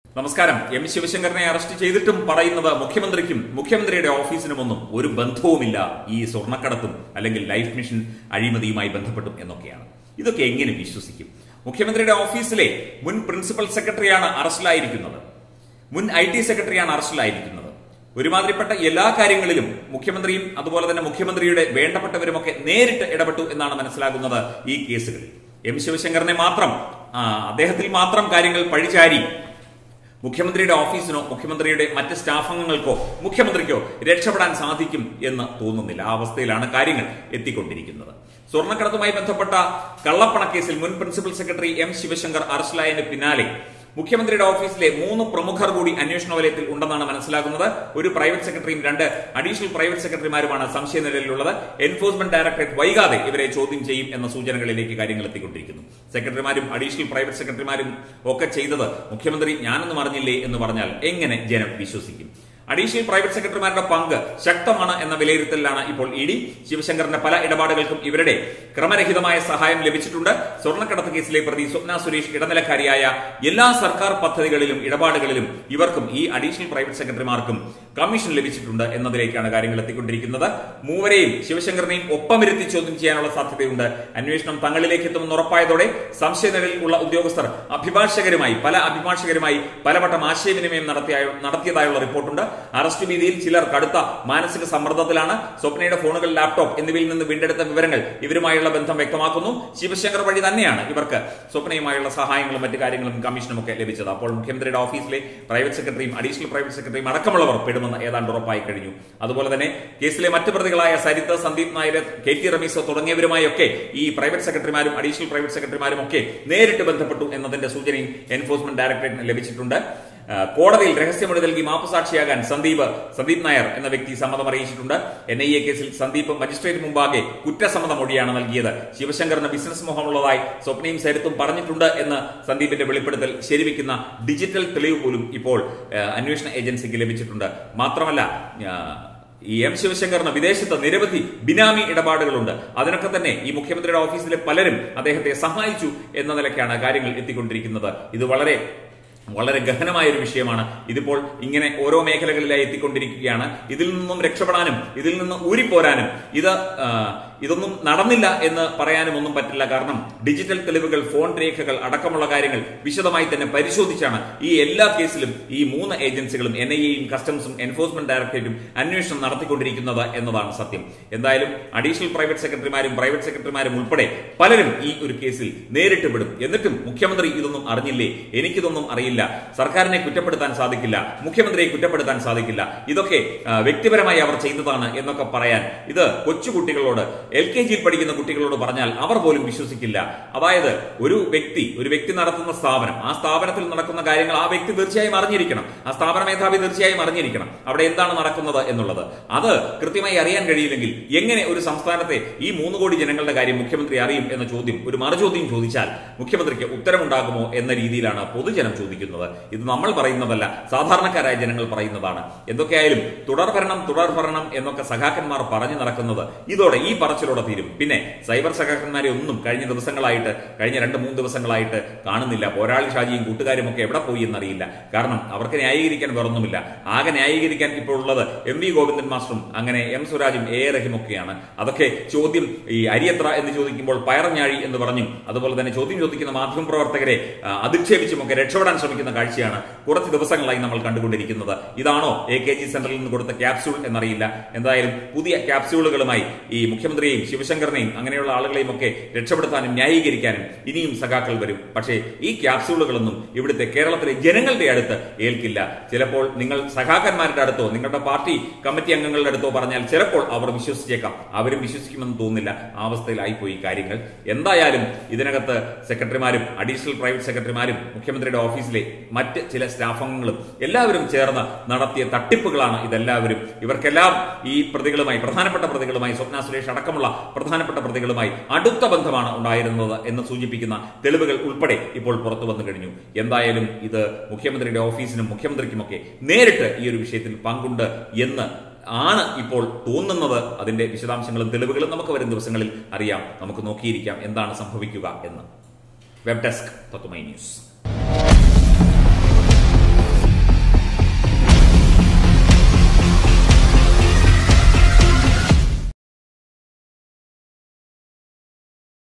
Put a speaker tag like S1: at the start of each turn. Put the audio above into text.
S1: നമസ്കാരം M ശിവശങ്കരനെ arrest ചെയ്തിട്ടും പറയുന്നത് മുഖ്യമന്ത്രിക്കും മുഖ്യമന്ത്രിയുടെ ഓഫീസിനുമൊന്നും ഒരു ബന്ധവുമില്ല ഈ സ്വർണ്ണക്കടത്തും അല്ലെങ്കിൽ ലൈഫ് മിഷൻ അഴിമതിയുമായി ബന്ധപ്പെട്ടും എന്നൊക്കെയാണ് ഇതൊക്കെ എങ്ങനെ വിശ്വസിക്കും മുഖ്യമന്ത്രിയുടെ ഓഫീസിലെ മുൻ പ്രിൻസിപ്പൽ സെക്രട്ടറിയാണ് അറസ്റ്റിലായിരിക്കുന്നത് മുൻ ഐ ടി സെക്രട്ടറിയാണ് അറസ്റ്റിലായിരിക്കുന്നത് ഒരുമാതിരിപ്പെട്ട എല്ലാ കാര്യങ്ങളിലും മുഖ്യമന്ത്രിയും അതുപോലെ തന്നെ മുഖ്യമന്ത്രിയുടെ വേണ്ടപ്പെട്ടവരുമൊക്കെ നേരിട്ട് ഇടപെട്ടു എന്നാണ് മനസ്സിലാകുന്നത് ഈ കേസുകളിൽ എം ശിവശങ്കറിനെ മാത്രം ആ, അദ്ദേഹത്തിൽ മാത്രം കാര്യങ്ങൾ പഴിചാരി മുഖ്യമന്ത്രിയുടെ ഓഫീസിനോ മുഖ്യമന്ത്രിയുടെ മറ്റ് സ്റ്റാഫ് അംഗങ്ങൾക്കോ മുഖ്യമന്ത്രിക്കോ രക്ഷപ്പെടാൻ സാധിക്കും എന്ന് തോന്നുന്നില്ല ആ അവസ്ഥയിലാണ് കാര്യങ്ങൾ എത്തിക്കൊണ്ടിരിക്കുന്നത് സ്വർണ്ണക്കടത്തുമായി ബന്ധപ്പെട്ട കള്ളപ്പണക്കേസിൽ മുൻ പ്രിൻസിപ്പൽ സെക്രട്ടറി എം ശിവശങ്കർ അറസ്റ്റിലായതിന് പിന്നാലെ മുഖ്യമന്ത്രിയുടെ ഓഫീസിലെ മൂന്ന് പ്രമുഖർ കൂടി അന്വേഷണ വലയത്തിൽ ഉണ്ടെന്നാണ് മനസ്സിലാകുന്നത് ഒരു പ്രൈവറ്റ് സെക്രട്ടറിയും രണ്ട് അഡീഷണൽ പ്രൈവറ്റ് സെക്രട്ടറിമാരുമാണ് സംശയ നിലയിലുള്ളത് എൻഫോഴ്സ്മെന്റ് ഡയറക്ടറേറ്റ് വൈകാതെ ഇവരെ ചോദ്യം ചെയ്യും എന്ന സൂചനകളിലേക്ക് കാര്യങ്ങൾ എത്തിക്കൊണ്ടിരിക്കുന്നു സെക്രട്ടറിമാരും അഡീഷണൽ പ്രൈവറ്റ് സെക്രട്ടറിമാരും ഒക്കെ ചെയ്തത് മുഖ്യമന്ത്രി ഞാനൊന്നും അറിഞ്ഞില്ലേ എന്ന് പറഞ്ഞാൽ എങ്ങനെ ജനം വിശ്വസിക്കും അഡീഷണൽ പ്രൈവറ്റ് സെക്രട്ടറിമാരുടെ പങ്ക് ശക്തമാണ് എന്ന വിലയിരുത്തലിലാണ് ഇപ്പോൾ ഇ ഡി ശിവശങ്കറിന്റെ പല ഇടപാടുകൾക്കും ഇവരുടെ ക്രമരഹിതമായ സഹായം ലഭിച്ചിട്ടുണ്ട് സ്വർണ്ണക്കടത്ത് കേസിലെ പ്രതി സ്വപ്ന സുരേഷ് ഇടനിലക്കാരിയായ എല്ലാ സർക്കാർ പദ്ധതികളിലും ഇടപാടുകളിലും ഇവർക്കും ഈ അഡീഷണൽ പ്രൈവറ്റ് സെക്രട്ടറിമാർക്കും കമ്മീഷൻ ലഭിച്ചിട്ടുണ്ട് എന്നതിലേക്കാണ് കാര്യങ്ങൾ എത്തിക്കൊണ്ടിരിക്കുന്നത് മൂവരെയും ശിവശങ്കറിനെയും ഒപ്പമിരുത്തി ചോദ്യം ചെയ്യാനുള്ള സാധ്യതയുണ്ട് അന്വേഷണം തങ്ങളിലേക്ക് എത്തുമെന്ന് ഉറപ്പായതോടെ സംശയനിലയിൽ ഉള്ള ഉദ്യോഗസ്ഥർ അഭിഭാഷകരുമായി പല അഭിഭാഷകരുമായി പലവട്ടം ആശയവിനിമയം നടത്തിയ നടത്തിയതായുള്ള റിപ്പോർട്ടുണ്ട് അറസ്റ്റ് ഭീതിയിൽ ചിലർ കടുത്ത മാനസിക സമ്മർദ്ദത്തിലാണ് സ്വപ്നയുടെ ഫോണുകൾ ലാപ്ടോപ്പ് എന്നിവയിൽ നിന്ന് വീണ്ടെടുത്ത വിവരങ്ങൾ ഇവരുമായുള്ള ബന്ധം വ്യക്തമാക്കുന്നു ശിവശങ്കർ വഴി തന്നെയാണ് ഇവർക്ക് സ്വപ്നയുമായുള്ള സഹായങ്ങളും മറ്റു കാര്യങ്ങളും കമ്മീഷനും ഒക്കെ ലഭിച്ചത് അപ്പോൾ മുഖ്യമന്ത്രിയുടെ ഓഫീസിലെ പ്രൈവറ്റ് സെക്രട്ടറിയും അഡീഷണൽ പ്രൈവറ്റ് സെക്രട്ടറിയും അടക്കമുള്ളവർ പെടുമെന്ന് ഏതാണ്ട് ഉറപ്പായി കഴിഞ്ഞു അതുപോലെ തന്നെ കേസിലെ മറ്റു പ്രതികളായ സരിത്ത് സന്ദീപ് നായർ കെ ടി റമീസ് തുടങ്ങിയവരുമായൊക്കെ ഈ പ്രൈവറ്റ് സെക്രട്ടറിമാരും അഡീഷണൽ പ്രൈവറ്റ് സെക്രട്ടറിമാരും ഒക്കെ നേരിട്ട് ബന്ധപ്പെട്ടു എന്നതിന്റെ സൂചനയും എൻഫോഴ്സ്മെന്റ് ഡയറക്ടറേറ്റിന് ലഭിച്ചിട്ടുണ്ട് ആ, കോടതിയിൽ രഹസ്യമൊഴി നൽകി മാപ്പുസാക്ഷിയാകാൻ സന്ദീപ് സന്ദീപ് നായർ എന്ന വ്യക്തി സമ്മതം അറിയിച്ചിട്ടുണ്ട് എൻ ഐ എ കേസിൽ സന്ദീപ് മജിസ്ട്രേറ്റ് മുമ്പാകെ കുറ്റസമ്മത മൊഴിയാണ് നൽകിയത് ശിവശങ്കറിന് ബിസിനസ് മോഹമുള്ളതായി സ്വപ്നയും സരിത്തും പറഞ്ഞിട്ടുണ്ട് എന്ന് സന്ദീപിന്റെ വെളിപ്പെടുത്തൽ ശരിവെക്കുന്ന ഡിജിറ്റൽ തെളിവ് പോലും ഇപ്പോൾ ആ, അന്വേഷണ ഏജൻസിക്ക് ലഭിച്ചിട്ടുണ്ട് മാത്രമല്ല ആ, ഈ എം ശിവശങ്കറിന് വിദേശത്ത് നിരവധി ബിനാമി ഇടപാടുകളുണ്ട് അതിനൊക്കെ തന്നെ ഈ മുഖ്യമന്ത്രിയുടെ ഓഫീസിലെ പലരും അദ്ദേഹത്തെ സഹായിച്ചു എന്ന നിലയ്ക്കാണ് കാര്യങ്ങൾ എത്തിക്കൊണ്ടിരിക്കുന്നത് ഇത് വളരെ വളരെ ഗഹനമായ ഒരു വിഷയമാണ് ഇതിപ്പോൾ ഇങ്ങനെ ഓരോ മേഖലകളിലായി എത്തിക്കൊണ്ടിരിക്കുകയാണ് ഇതിൽ നിന്നും രക്ഷപ്പെടാനും ഇതിൽ നിന്ന് ഊരിപ്പോരാനും ഇത് ആ, ഇതൊന്നും നടന്നില്ല എന്ന് പറയാനും ഒന്നും പറ്റില്ല കാരണം ഡിജിറ്റൽ തെളിവുകൾ ഫോൺ രേഖകൾ അടക്കമുള്ള കാര്യങ്ങൾ വിശദമായി തന്നെ പരിശോധിച്ചാണ് ഈ എല്ലാ കേസിലും ഈ മൂന്ന് ഏജൻസികളും എൻ ഐ എയും കസ്റ്റംസും എൻഫോഴ്സ്മെന്റ് ഡയറക്ടറേറ്റും അന്വേഷണം നടത്തിക്കൊണ്ടിരിക്കുന്നത് എന്നതാണ് സത്യം എന്തായാലും അഡീഷണൽ പ്രൈവറ്റ് സെക്രട്ടറിമാരും പ്രൈവറ്റ് സെക്രട്ടറിമാരും ഉൾപ്പെടെ പലരും ഈ ഒരു കേസിൽ നേരിട്ട് പെടും എന്നിട്ടും മുഖ്യമന്ത്രി ഇതൊന്നും അറിഞ്ഞില്ലേ എനിക്കിതൊന്നും അറിയില്ല സർക്കാരിനെ കുറ്റപ്പെടുത്താൻ സാധിക്കില്ല മുഖ്യമന്ത്രിയെ കുറ്റപ്പെടുത്താൻ സാധിക്കില്ല ഇതൊക്കെ ആ, വ്യക്തിപരമായി അവർ ചെയ്തതാണ് എന്നൊക്കെ പറയാൻ ഇത് കൊച്ചുകുട്ടികളോട് എൽ കെ ജിയിൽ പഠിക്കുന്ന കുട്ടികളോട് പറഞ്ഞാൽ അവർ പോലും വിശ്വസിക്കില്ല അതായത് ഒരു വ്യക്തി ഒരു വ്യക്തി നടത്തുന്ന സ്ഥാപനം ആ സ്ഥാപനത്തിൽ നടക്കുന്ന കാര്യങ്ങൾ ആ വ്യക്തി തീർച്ചയായും അറിഞ്ഞിരിക്കണം ആ സ്ഥാപന മേധാവി തീർച്ചയായും അറിഞ്ഞിരിക്കണം അവിടെ എന്താണ് നടക്കുന്നത് എന്നുള്ളത് അത് കൃത്യമായി അറിയാൻ കഴിയില്ലെങ്കിൽ എങ്ങനെ ഒരു സംസ്ഥാനത്തെ ഈ മൂന്ന് കോടി ജനങ്ങളുടെ കാര്യം മുഖ്യമന്ത്രി അറിയും എന്ന ചോദ്യം ഒരു മറുചോദ്യം ചോദിച്ചാൽ മുഖ്യമന്ത്രിക്ക് ഉത്തരമുണ്ടാകുമോ എന്ന രീതിയിലാണ് പൊതുജനം ചോദിക്കുന്നത് ഇത് നമ്മൾ പറയുന്നതല്ല സാധാരണക്കാരായ ജനങ്ങൾ പറയുന്നതാണ് എന്തൊക്കെയായാലും തുടർ ഭരണം തുടർ ഭരണം എന്നൊക്കെ സഖാക്കന്മാർ പറഞ്ഞു നടക്കുന്നത് ഇതോടെ ഈ പറച്ചിലോടെ തീരും പിന്നെ സൈബർ സഖാക്കന്മാരെ ഒന്നും കഴിഞ്ഞ ദിവസങ്ങളായിട്ട് കഴിഞ്ഞ രണ്ട് മൂന്ന് ദിവസങ്ങളായിട്ട് കാണുന്നില്ല പോരാളി ഷാജിയും കൂട്ടുകാരും ഒക്കെ എവിടെ പോയി എന്നറിയില്ല കാരണം അവർക്ക് ന്യായീകരിക്കാൻ വേറൊന്നുമില്ല ആകെ ന്യായീകരിക്കാൻ ഇപ്പോൾ ഉള്ളത് എം വി ഗോവിന്ദൻ മാസ്റ്ററും അങ്ങനെ എം സ്വരാജും എ എ റഹീം ഒക്കെയാണ് അതൊക്കെ ചോദ്യം ഈ അരിയത്ര എന്ന് ചോദിക്കുമ്പോൾ പയറഞ്ഞാഴി എന്ന് പറഞ്ഞും അതുപോലെ തന്നെ ചോദ്യം ചോദിക്കുന്ന മാധ്യമപ്രവർത്തകരെ ആ, അധിക്ഷേപിച്ചും ഒക്കെ രക്ഷപ്പെടാൻ ശ്രമിക്കുന്ന കാഴ്ചയാണ് കുറച്ച് ദിവസങ്ങളായി നമ്മൾ കണ്ടുകൊണ്ടിരിക്കുന്നത് ഇതാണോ എ കെ ജി സെന്ററിൽ നിന്ന് കൊടുത്ത ക്യാപ്സ്യൂൾ എന്നറിയില്ല എന്തായാലും പുതിയ ക്യാപ്സ്യൂളുകളുമായി ഈ മുഖ്യമന്ത്രിയെയും ശിവശങ്കറിനെയും അങ്ങനെയുള്ള ആളുകളെയും ഒക്കെ രക്ഷപ്പെടുത്താനും ന്യായീകരിക്കാനും ഇനിയും സഖാക്കൾ വരും പക്ഷേ ഈ ക്യാപ്സ്യൂളുകളൊന്നും ഇവിടുത്തെ കേരളത്തിലെ ജനങ്ങളുടെ അടുത്ത് ഏൽക്കില്ല ചിലപ്പോൾ നിങ്ങൾ സഖാക്കന്മാരുടെ അടുത്തോ നിങ്ങളുടെ പാർട്ടി കമ്മിറ്റി അംഗങ്ങളുടെ അടുത്തോ പറഞ്ഞാൽ ചിലപ്പോൾ അവർ വിശ്വസിച്ചേക്കാം അവരും വിശ്വസിക്കുമെന്ന് തോന്നുന്നില്ല ആ അവസ്ഥയിലായിപ്പോയി കാര്യങ്ങൾ എന്തായാലും ഇതിനകത്ത് സെക്രട്ടറിമാരും അഡീഷണൽ പ്രൈവറ്റ് സെക്രട്ടറിമാരും മുഖ്യമന്ത്രിയുടെ ഓഫീസിലെ മറ്റ് ചില സ്റ്റാഫ് അംഗങ്ങളും എല്ലാവരും ചേർന്ന് നടത്തിയ തട്ടിപ്പുകളാണ് ഇതെല്ലാവരും ഇവർക്കെല്ലാം ഈ പ്രതികളുമായി പ്രധാനപ്പെട്ട പ്രതികളുമായി സ്വപ്ന സുരേഷ് അടക്കമുള്ള പ്രധാനപ്പെട്ട പ്രതികളുമായി അടുത്ത ബന്ധമാണ് ഉണ്ടായിരുന്നത് എന്ന് സൂചിപ്പിക്കുന്ന തെളിവുകൾ ഉൾപ്പെടെ ഇപ്പോൾ പുറത്തു വന്നു കഴിഞ്ഞു എന്തായാലും ഇത് മുഖ്യമന്ത്രിയുടെ ഓഫീസിനും മുഖ്യമന്ത്രിക്കുമൊക്കെ നേരിട്ട് ഈ ഒരു വിഷയത്തിൽ പങ്കുണ്ട് എന്ന് ആണ് ഇപ്പോൾ തോന്നുന്നത് അതിന്റെ വിശദാംശങ്ങളും തെളിവുകളും നമുക്ക് വരും ദിവസങ്ങളിൽ അറിയാം നമുക്ക് നോക്കിയിരിക്കാം എന്താണ് സംഭവിക്കുക എന്ന് വെബ് ഡെസ്ക് തത്വമൈ ന്യൂസ്